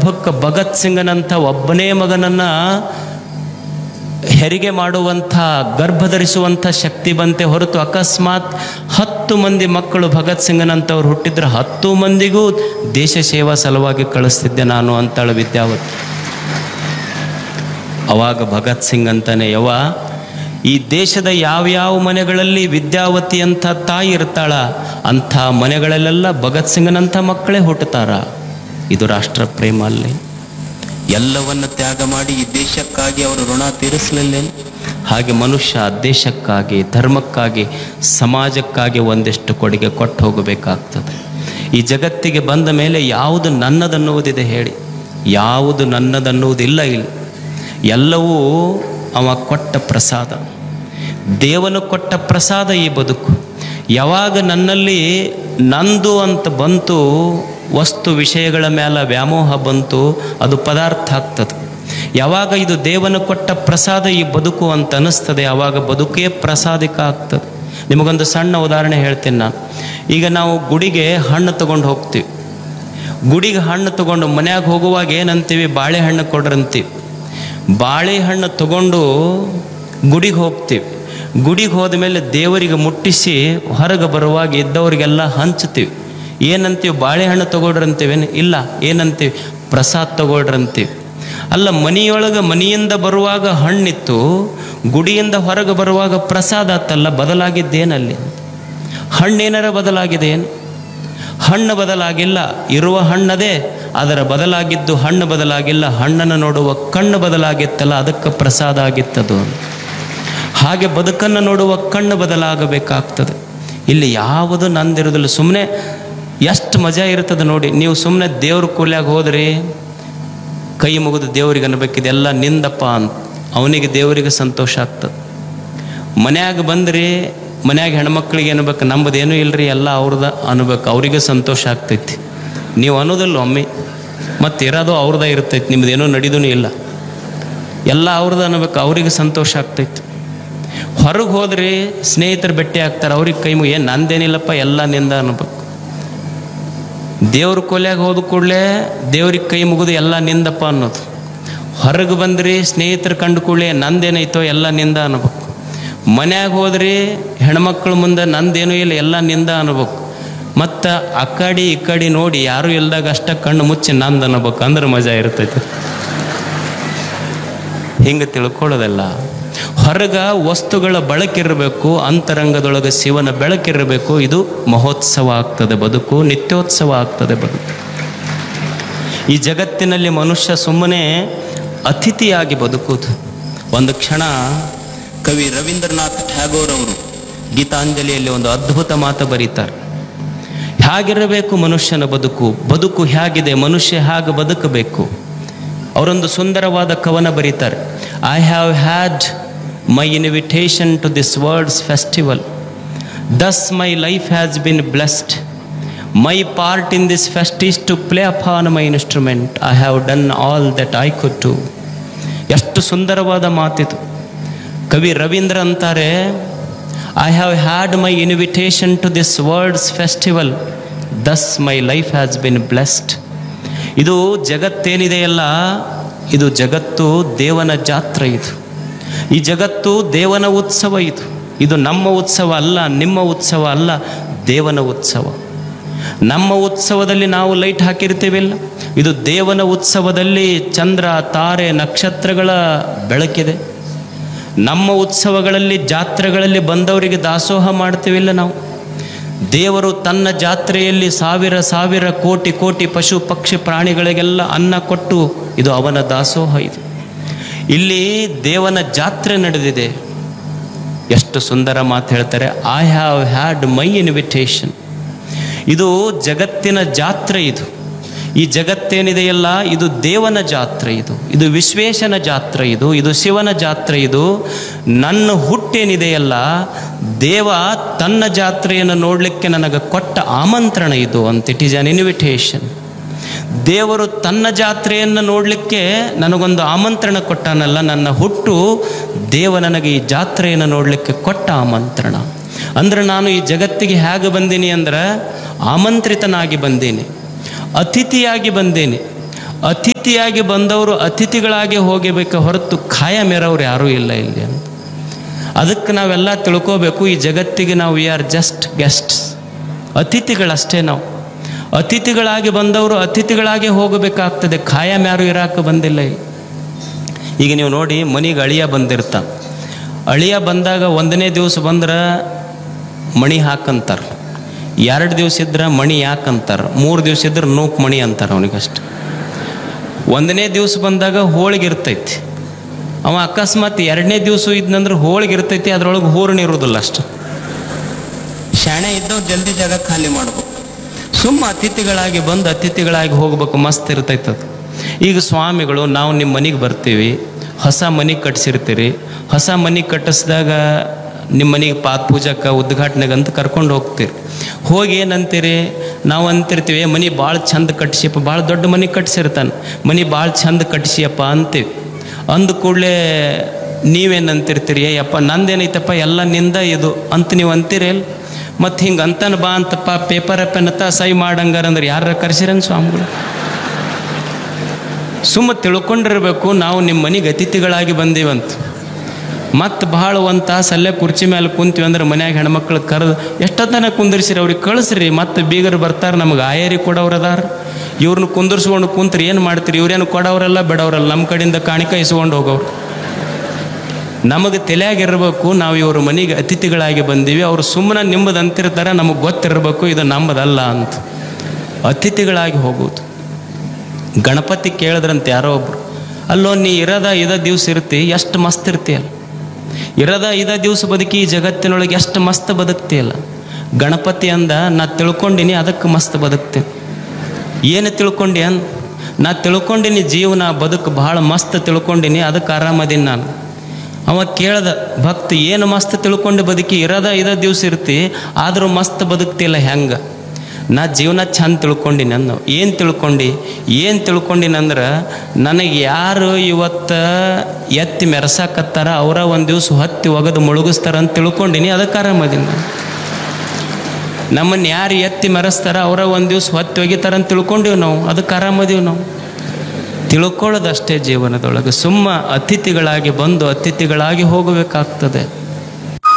ಗರ್ಭಕ್ಕೆ ಭಗತ್ ಸಿಂಗನಂಥ ಒಬ್ಬನೇ ಮಗನನ್ನು ಹೆರಿಗೆ ಮಾಡುವಂಥ ಗರ್ಭ ಧರಿಸುವಂಥ ಶಕ್ತಿ ಬಂತೆ ಹೊರತು ಅಕಸ್ಮಾತ್ ಹತ್ತು ಮಂದಿ ಮಕ್ಕಳು ಭಗತ್ ಸಿಂಗನಂತವ್ರು ಹುಟ್ಟಿದ್ರೆ ಹತ್ತು ಮಂದಿಗೂ ದೇಶ ಸೇವಾ ಸಲುವಾಗಿ ಕಳಿಸ್ತಿದ್ದೆ ನಾನು ಅಂತಾಳು ವಿದ್ಯಾವತಿ ಅವಾಗ ಭಗತ್ ಸಿಂಗ್ ಅಂತಾನೆ ಯವ ಈ ದೇಶದ ಯಾವ್ಯಾವ ಮನೆಗಳಲ್ಲಿ ವಿದ್ಯಾವತಿ ಅಂತ ತಾಯಿ ಇರ್ತಾಳ ಅಂಥ ಮನೆಗಳಲ್ಲೆಲ್ಲ ಭಗತ್ ಸಿಂಗನಂಥ ಮಕ್ಕಳೇ ಹುಟ್ಟುತ್ತಾರ ಇದು ರಾಷ್ಟ್ರ ಪ್ರೇಮ ಅಲ್ಲಿ ಎಲ್ಲವನ್ನ ತ್ಯಾಗ ಮಾಡಿ ಈ ದೇಶಕ್ಕಾಗಿ ಅವರು ಋಣ ತೀರಿಸಲಿಲ್ಲೇನು ಹಾಗೆ ಮನುಷ್ಯ ದೇಶಕ್ಕಾಗಿ ಧರ್ಮಕ್ಕಾಗಿ ಸಮಾಜಕ್ಕಾಗಿ ಒಂದಿಷ್ಟು ಕೊಡುಗೆ ಕೊಟ್ಟು ಹೋಗಬೇಕಾಗ್ತದೆ ಈ ಜಗತ್ತಿಗೆ ಬಂದ ಮೇಲೆ ಯಾವುದು ನನ್ನದನ್ನುವುದಿದೆ ಹೇಳಿ ಯಾವುದು ನನ್ನದನ್ನುವುದಿಲ್ಲ ಇಲ್ಲಿ ಎಲ್ಲವೂ ಅವ ಕೊಟ್ಟ ಪ್ರಸಾದ ದೇವನು ಕೊಟ್ಟ ಪ್ರಸಾದ ಈ ಬದುಕು ಯಾವಾಗ ನನ್ನಲ್ಲಿ ನಂದು ಅಂತ ಬಂತು ವಸ್ತು ವಿಷಯಗಳ ಮೇಲೆ ವ್ಯಾಮೋಹ ಬಂತು ಅದು ಪದಾರ್ಥ ಆಗ್ತದೆ ಯಾವಾಗ ಇದು ದೇವನು ಕೊಟ್ಟ ಪ್ರಸಾದ ಈ ಬದುಕು ಅಂತ ಅನಿಸ್ತದೆ ಆವಾಗ ಬದುಕೇ ಪ್ರಸಾದಿಕ ಆಗ್ತದೆ ನಿಮಗೊಂದು ಸಣ್ಣ ಉದಾಹರಣೆ ಹೇಳ್ತೀನಿ ನಾನು ಈಗ ನಾವು ಗುಡಿಗೆ ಹಣ್ಣು ತಗೊಂಡು ಹೋಗ್ತೀವಿ ಗುಡಿಗೆ ಹಣ್ಣು ತಗೊಂಡು ಮನ್ಯಾಗ ಹೋಗುವಾಗ ಏನಂತೀವಿ ಬಾಳೆಹಣ್ಣು ಕೊಡ್ರಂತೀವಿ ಬಾಳೆಹಣ್ಣು ತಗೊಂಡು ಗುಡಿಗೆ ಹೋಗ್ತೀವಿ ಗುಡಿಗೆ ಹೋದ ಮೇಲೆ ದೇವರಿಗೆ ಮುಟ್ಟಿಸಿ ಹೊರಗೆ ಬರುವಾಗ ಇದ್ದವರಿಗೆಲ್ಲ ಹಂಚ್ತೀವಿ ಏನಂತೀವಿ ಬಾಳೆಹಣ್ಣು ತಗೊಳ್ರಂತೀವೇನು ಇಲ್ಲ ಏನಂತೀವಿ ಪ್ರಸಾದ ತಗೊಳ್ರಂತೀವಿ ಅಲ್ಲ ಮನಿಯೊಳಗೆ ಮನೆಯಿಂದ ಬರುವಾಗ ಹಣ್ಣಿತ್ತು ಗುಡಿಯಿಂದ ಹೊರಗೆ ಬರುವಾಗ ಪ್ರಸಾದ ಆತಲ್ಲ ಬದಲಾಗಿದ್ದೇನಲ್ಲಿ ಹಣ್ಣೇನಾರ ಬದಲಾಗಿದೆ ಏನು ಹಣ್ಣು ಬದಲಾಗಿಲ್ಲ ಇರುವ ಹಣ್ಣದೇ ಅದರ ಬದಲಾಗಿದ್ದು ಹಣ್ಣು ಬದಲಾಗಿಲ್ಲ ಹಣ್ಣನ್ನು ನೋಡುವ ಕಣ್ಣು ಬದಲಾಗಿತ್ತಲ್ಲ ಅದಕ್ಕೆ ಪ್ರಸಾದ ಆಗಿತ್ತದು ಹಾಗೆ ಬದುಕನ್ನು ನೋಡುವ ಕಣ್ಣು ಬದಲಾಗಬೇಕಾಗ್ತದೆ ಇಲ್ಲಿ ಯಾವುದು ನಂದಿರೋದಿಲ್ಲ ಸುಮ್ಮನೆ ಎಷ್ಟು ಮಜಾ ಇರ್ತದೆ ನೋಡಿ ನೀವು ಸುಮ್ಮನೆ ದೇವ್ರ ಕೂಲ್ಯಾಗ ಹೋದ್ರಿ ಕೈ ಮುಗಿದು ದೇವರಿಗೆ ಅನ್ಬೇಕಿದೆ ಎಲ್ಲ ನಿಂದಪ್ಪ ಅಂತ ಅವನಿಗೆ ದೇವರಿಗೆ ಸಂತೋಷ ಆಗ್ತದೆ ಮನ್ಯಾಗ ಬಂದ್ರಿ ಮನ್ಯಾಗ ಹೆಣ್ಮಕ್ಳಿಗೆ ಅನ್ಬೇಕು ನಮ್ಮದೇನೂ ಇಲ್ರಿ ಎಲ್ಲ ಅವ್ರದ ಅನ್ಬೇಕು ಅವರಿಗೆ ಸಂತೋಷ ಆಗ್ತೈತಿ ನೀವು ಅನ್ನೋದಿಲ್ಲ ಒಮ್ಮೆ ಮತ್ತು ಇರೋದು ಅವ್ರದ ಇರ್ತೈತಿ ನಿಮ್ದೇನೋ ನಡೀದೂ ಇಲ್ಲ ಎಲ್ಲ ಅವ್ರದ್ದು ಅನ್ಬೇಕು ಅವ್ರಿಗೆ ಸಂತೋಷ ಆಗ್ತೈತಿ ಹೊರಗೆ ಹೋದ್ರಿ ಸ್ನೇಹಿತರು ಭೇಟಿ ಆಗ್ತಾರೆ ಅವ್ರಿಗೆ ಕೈ ಮುಗಿ ಏನು ನಂದೇನಿಲ್ಲಪ್ಪ ಎಲ್ಲ ನಿಂದ ಅನ್ಬೇಕು ದೇವ್ರ ಕೊಲ್ಯಾಗ ಹೋದ ಕೂಡಲೇ ದೇವ್ರಿಗೆ ಕೈ ಮುಗಿದು ಎಲ್ಲ ನಿಂದಪ್ಪ ಅನ್ನೋದು ಹೊರಗೆ ಬಂದ್ರಿ ಸ್ನೇಹಿತರು ಕಂಡು ಕೂಡಲೇ ನಂದೇನೈತೋ ಎಲ್ಲ ನಿಂದ ಅನ್ಬೇಕು ಮನ್ಯಾಗ ಹೋದ್ರಿ ಹೆಣ್ಮಕ್ಳ ಮುಂದೆ ನಂದೇನೂ ಇಲ್ಲ ಎಲ್ಲ ನಿಂದ ಅನ್ಬೇಕು ಮತ್ತು ಆ ಕಡೆ ಈ ಕಡೆ ನೋಡಿ ಯಾರೂ ಇಲ್ದಾಗ ಅಷ್ಟ ಕಣ್ಣು ಮುಚ್ಚಿ ನಂದು ಅನ್ಬೇಕು ಅಂದ್ರೆ ಮಜಾ ಇರ್ತೈತಿ ಹಿಂಗೆ ತಿಳ್ಕೊಳ್ಳೋದಲ್ಲ ಹೊರಗ ವಸ್ತುಗಳ ಬಳಕಿರಬೇಕು ಅಂತರಂಗದೊಳಗೆ ಶಿವನ ಬೆಳಕಿರಬೇಕು ಇದು ಮಹೋತ್ಸವ ಆಗ್ತದೆ ಬದುಕು ನಿತ್ಯೋತ್ಸವ ಆಗ್ತದೆ ಬದುಕು ಈ ಜಗತ್ತಿನಲ್ಲಿ ಮನುಷ್ಯ ಸುಮ್ಮನೆ ಅತಿಥಿಯಾಗಿ ಬದುಕುವುದು ಒಂದು ಕ್ಷಣ ಕವಿ ರವೀಂದ್ರನಾಥ್ ಟ್ಯಾಗೋರ್ ಅವರು ಗೀತಾಂಜಲಿಯಲ್ಲಿ ಒಂದು ಅದ್ಭುತ ಮಾತು ಬರೀತಾರೆ ಹೇಗಿರಬೇಕು ಮನುಷ್ಯನ ಬದುಕು ಬದುಕು ಹೇಗಿದೆ ಮನುಷ್ಯ ಹೇಗೆ ಬದುಕಬೇಕು ಅವರೊಂದು ಸುಂದರವಾದ ಕವನ ಬರೀತಾರೆ I have had my invitation to this world's festival thus my life has been blessed my part in this fest is to play upon my instrument I have done all that I could to ಎಷ್ಟು ಸುಂದರವಾದ ಮಾತಿದು ಕವಿ ರವೀಂದ್ರ ಅಂತಾರೆ I have had my invitation to this world's festival thus my life has been blessed ಇದು ಜಗತ್ತೇನಿದೆಯಲ್ಲ ಇದು ಜಗತ್ತು ದೇವನ ಜಾತ್ರೆ ಇದು ಈ ಜಗತ್ತು ದೇವನ ಉತ್ಸವ ಇದು ಇದು ನಮ್ಮ ಉತ್ಸವ ಅಲ್ಲ ನಿಮ್ಮ ಉತ್ಸವ ಅಲ್ಲ ದೇವನ ಉತ್ಸವ ನಮ್ಮ ಉತ್ಸವದಲ್ಲಿ ನಾವು ಲೈಟ್ ಹಾಕಿರ್ತೀವಿಲ್ಲ ಇದು ದೇವನ ಉತ್ಸವದಲ್ಲಿ ಚಂದ್ರ ತಾರೆ ನಕ್ಷತ್ರಗಳ ಬೆಳಕಿದೆ ನಮ್ಮ ಉತ್ಸವಗಳಲ್ಲಿ ಜಾತ್ರೆಗಳಲ್ಲಿ ಬಂದವರಿಗೆ ದಾಸೋಹ ಮಾಡ್ತೀವಿಲ್ಲ ನಾವು ದೇವರು ತನ್ನ ಜಾತ್ರೆಯಲ್ಲಿ ಸಾವಿರ ಸಾವಿರ ಕೋಟಿ ಕೋಟಿ ಪಶು ಪಕ್ಷಿ ಪ್ರಾಣಿಗಳಿಗೆಲ್ಲ ಅನ್ನ ಕೊಟ್ಟು ಇದು ಅವನ ದಾಸೋಹ ಇದು ಇಲ್ಲಿ ದೇವನ ಜಾತ್ರೆ ನಡೆದಿದೆ ಎಷ್ಟು ಸುಂದರ ಮಾತು ಹೇಳ್ತಾರೆ I have had my invitation ಇದು ಜಗತ್ತಿನ ಜಾತ್ರೆ ಇದು ಈ ಜಗತ್ತೇನಿದೆಯಲ್ಲ ಇದು ದೇವನ ಜಾತ್ರೆ ಇದು ಇದು ವಿಶ್ವೇಶನ ಜಾತ್ರೆ ಇದು ಇದು ಶಿವನ ಜಾತ್ರೆ ಇದು ನನ್ನ ಹುಟ್ಟೇನಿದೆಯಲ್ಲ ದೇವ ತನ್ನ ಜಾತ್ರೆಯನ್ನು ನೋಡಲಿಕ್ಕೆ ನನಗೆ ಕೊಟ್ಟ ಆಮಂತ್ರಣ ಇದು ಅಂತ ಇಟ್ ಈಸ್ ಅನ್ ಇನ್ವಿಟೇಷನ್ ದೇವರು ತನ್ನ ಜಾತ್ರೆಯನ್ನು ನೋಡಲಿಕ್ಕೆ ನನಗೊಂದು ಆಮಂತ್ರಣ ಕೊಟ್ಟಾನಲ್ಲ ನನ್ನ ಹುಟ್ಟು ದೇವ ನನಗೆ ಈ ಜಾತ್ರೆಯನ್ನು ನೋಡಲಿಕ್ಕೆ ಕೊಟ್ಟ ಆಮಂತ್ರಣ ಅಂದ್ರೆ ನಾನು ಈ ಜಗತ್ತಿಗೆ ಹೇಗೆ ಬಂದೀನಿ ಅಂದ್ರೆ ಆಮಂತ್ರಿತನಾಗಿ ಬಂದೀನಿ ಅತಿಥಿಯಾಗಿ ಬಂದೇನೆ ಅತಿಥಿಯಾಗಿ ಬಂದವರು ಅತಿಥಿಗಳಾಗಿ ಹೋಗಬೇಕು ಹೊರತು ಖಾಯ ಮೇರವ್ರು ಯಾರೂ ಇಲ್ಲ ಇಲ್ಲಿ ಅಂತ ಅದಕ್ಕೆ ನಾವೆಲ್ಲ ತಿಳ್ಕೋಬೇಕು ಈ ಜಗತ್ತಿಗೆ ನಾವು ವಿ ಆರ್ ಜಸ್ಟ್ ಗೆಸ್ಟ್ಸ್ ಅತಿಥಿಗಳಷ್ಟೇ ನಾವು ಅತಿಥಿಗಳಾಗಿ ಬಂದವರು ಅತಿಥಿಗಳಾಗಿ ಹೋಗಬೇಕಾಗ್ತದೆ ಖಾಯಂ ಯಾರು ಇರಾಕ ಬಂದಿಲ್ಲ ಇಲ್ಲಿ ಈಗ ನೀವು ನೋಡಿ ಮನೆಗೆ ಅಳಿಯ ಬಂದಿರ್ತ ಅಳಿಯ ಬಂದಾಗ ಒಂದನೇ ದಿವಸ ಬಂದ್ರೆ ಮಣಿ ಹಾಕಂತಾರೆ ಎರಡು ದಿವಸ ಇದ್ರೆ ಮಣಿ ಯಾಕಂತಾರೆ ಮೂರು ದಿವಸ ಇದ್ರೆ ನೂಕು ಮಣಿ ಅಂತಾರೆ ಅವನಿಗಷ್ಟು ಒಂದನೇ ದಿವಸ ಬಂದಾಗ ಹೋಳಿಗೆ ಇರ್ತೈತಿ ಅವ ಅಕಸ್ಮಾತ್ ಎರಡನೇ ದಿವಸ ಇದ್ನಂದ್ರೆ ಹೋಳಿಗೆ ಇರ್ತೈತಿ ಅದ್ರೊಳಗೆ ಹೂರ್ಣ ಇರೋದಿಲ್ಲ ಅಷ್ಟು ಶಾಣೆ ಇದ್ದವ್ ಜಲ್ದಿ ಜಾಗ ಖಾಲಿ ಮಾಡ್ಬೇಕು ಸುಮ್ಮ ಅತಿಥಿಗಳಾಗಿ ಬಂದು ಅತಿಥಿಗಳಾಗಿ ಹೋಗ್ಬೇಕು ಮಸ್ತ್ ಇರ್ತೈತೆ ಅದು ಈಗ ಸ್ವಾಮಿಗಳು ನಾವು ನಿಮ್ಮ ಮನೆಗೆ ಬರ್ತೀವಿ ಹೊಸ ಮನೆ ಕಟ್ಸಿರ್ತೀರಿ ಹೊಸ ಮನೆ ಕಟ್ಟಿಸಿದಾಗ ನಿಮ್ಮ ಮನೆಗೆ ಪಾತ್ ಪೂಜಕ್ಕೆ ಉದ್ಘಾಟನೆಗೆ ಅಂತ ಕರ್ಕೊಂಡು ಹೋಗ್ತೀರಿ ಹೋಗಿ ಏನಂತೀರಿ ನಾವು ಅಂತಿರ್ತೀವಿ "ಏ, ಮನೆ ಭಾಳ ಚಂದ ಕಟ್ಸಿಯಪ್ಪ ಭಾಳ ದೊಡ್ಡ ಮನೆ ಕಟ್ಸಿರ್ತಾನೆ ಮನೆ ಭಾಳ ಚಂದ ಕಟ್ಸಿಯಪ್ಪ ಅಂತೀವಿ ಅಂದ ಕೂಡಲೇ ನೀವೇನು ಅಂತಿರ್ತೀರಿ "ಏ, ಯಪ್ಪ ನಂದೇನೈತಪ್ಪ ಎಲ್ಲ ನಿಂದ ಇದು ಅಂತ ನೀವು ಅಂತೀರಿ ಮತ್ತು ಹಿಂಗೆ ಅಂತಾನೆ ಬಾ ಅಂತಪ್ಪ ಪೇಪರ್ ಪೆನ್ನತ್ತ ಸೈ ಮಾಡಂಗಾರ ಅಂದ್ರೆ ಯಾರ ಕರ್ಸಿರನ್ ಸ್ವಾಮಿಗಳು ಸುಮ್ಮ ತಿಳ್ಕೊಂಡಿರ್ಬೇಕು ನಾವು ನಿಮ್ಮ ಮನೆಗೆ ಅತಿಥಿಗಳಾಗಿ ಬಂದೀವಂತ ಮತ್ತು ಭಾಳ ಒಂದು ತಾಸು ಅಲ್ಲೇ ಕುರ್ಚಿ ಮೇಲೆ ಕುಂತೀವಿ ಅಂದ್ರೆ ಮನ್ಯಾಗ ಹೆಣ್ಮಕ್ಳು ಕರೆದು ಎಷ್ಟೊತ್ತನ ಕುಂದಿರ್ಸಿರಿ ಅವ್ರಿಗೆ ಕಳಿಸ್ರಿ ಮತ್ತು ಬೀಗರು ಬರ್ತಾರೆ ನಮಗೆ ಆಯರಿ ಕೊಡೋರು ಅದಾರ ಇವ್ರನ್ನ ಕುಂದಿರ್ಸ್ಕೊಂಡು ಕುಂತ್ರಿ ಏನು ಮಾಡ್ತೀರಿ ಇವ್ರೇನು ಕೊಡೋರಲ್ಲ ಬಿಡೋರಲ್ಲ ನಮ್ಮ ಕಡೆಯಿಂದ ಕಾಣಿಕೆ ಇಸ್ಕೊಂಡು ಹೋಗೋರು ನಮಗೆ ತಲೆಯಾಗಿರ್ಬೇಕು ನಾವು ಇವ್ರ ಮನೆಗೆ ಅತಿಥಿಗಳಾಗಿ ಬಂದೀವಿ ಅವರು ಸುಮ್ಮನೆ ನಿಮ್ಮದು ಅಂತಿರ್ತಾರೆ ನಮಗೆ ಗೊತ್ತಿರಬೇಕು ಇದು ನಮ್ಮದಲ್ಲ ಅಂತ ಅತಿಥಿಗಳಾಗಿ ಹೋಗೋದು ಗಣಪತಿ ಕೇಳಿದ್ರಂತೆ ಯಾರೋ ಒಬ್ರು ಅಲ್ಲೋ ನೀ ಇರದ ಇದ ದಿವ್ಸ ಇರ್ತಿ ಎಷ್ಟು ಮಸ್ತ್ ಇರ್ತೀಯಲ್ಲ ಇರದ ಇದ ದಿವ್ಸ ಬದುಕಿ ಈ ಜಗತ್ತಿನೊಳಗೆ ಎಷ್ಟು ಮಸ್ತ್ ಬದುಕ್ತಿಯಲ್ಲ ಗಣಪತಿ ಅಂದ ನಾ ತಿಳ್ಕೊಂಡಿನಿ ಅದಕ್ಕೆ ಮಸ್ತ್ ಬದುಕ್ತೀನಿ ಏನು ತಿಳ್ಕೊಂಡಿ ಅನ್ ನಾ ತಿಳ್ಕೊಂಡಿನಿ ಜೀವನ ಬದುಕು ಭಾಳ ಮಸ್ತ್ ತಿಳ್ಕೊಂಡಿನಿ ಅದಕ್ಕೆ ಆರಾಮದೀನಿ ನಾನು ಅವ ಕೇಳ್ದ ಭಕ್ತ ಏನು ಮಸ್ತ್ ತಿಳ್ಕೊಂಡು ಬದುಕಿ ಇರದ ಇದ ದಿವ್ಸ ಇರ್ತಿ ಆದರೂ ಮಸ್ತ್ ಬದುಕ್ತಿಲ್ಲ ಹೆಂಗೆ ನಾ ಜೀವನ ಚಂದ ತಿಳ್ಕೊಂಡಿನಿ ಅಂದ ಏನು ತಿಳ್ಕೊಂಡು ಏನು ತಿಳ್ಕೊಂಡಿನಂದ್ರೆ ನನಗೆ ಯಾರು ಇವತ್ತು ಎತ್ತಿ ಮೆರೆಸಾಕತ್ತಾರ ಅವರ ಒಂದು ದಿವ್ಸ ಹತ್ತಿ ಒಗದು ಮುಳುಗಿಸ್ತಾರ ಅಂತ ತಿಳ್ಕೊಂಡಿನಿ ಅದಕ್ಕೆ ಆರಾಮದೀನಿ ನಾನು ನಮ್ಮನ್ನು ಯಾರು ಎತ್ತಿ ಮೆರೆಸ್ತಾರ ಅವರ ಒಂದು ದಿವ್ಸ ಹೊತ್ತಿ ಒಗಿತಾರ ಅಂತ ತಿಳ್ಕೊಂಡಿವಿ ನಾವು ಅದಕ್ಕೆ ಆರಾಮದೀವಿ ನಾವು ತಿಳ್ಕೊಳ್ಳೋದಷ್ಟೇ ಜೀವನದೊಳಗೆ ಸುಮ್ಮ ಅತಿಥಿಗಳಾಗಿ ಬಂದು ಅತಿಥಿಗಳಾಗಿ ಹೋಗಬೇಕಾಗ್ತದೆ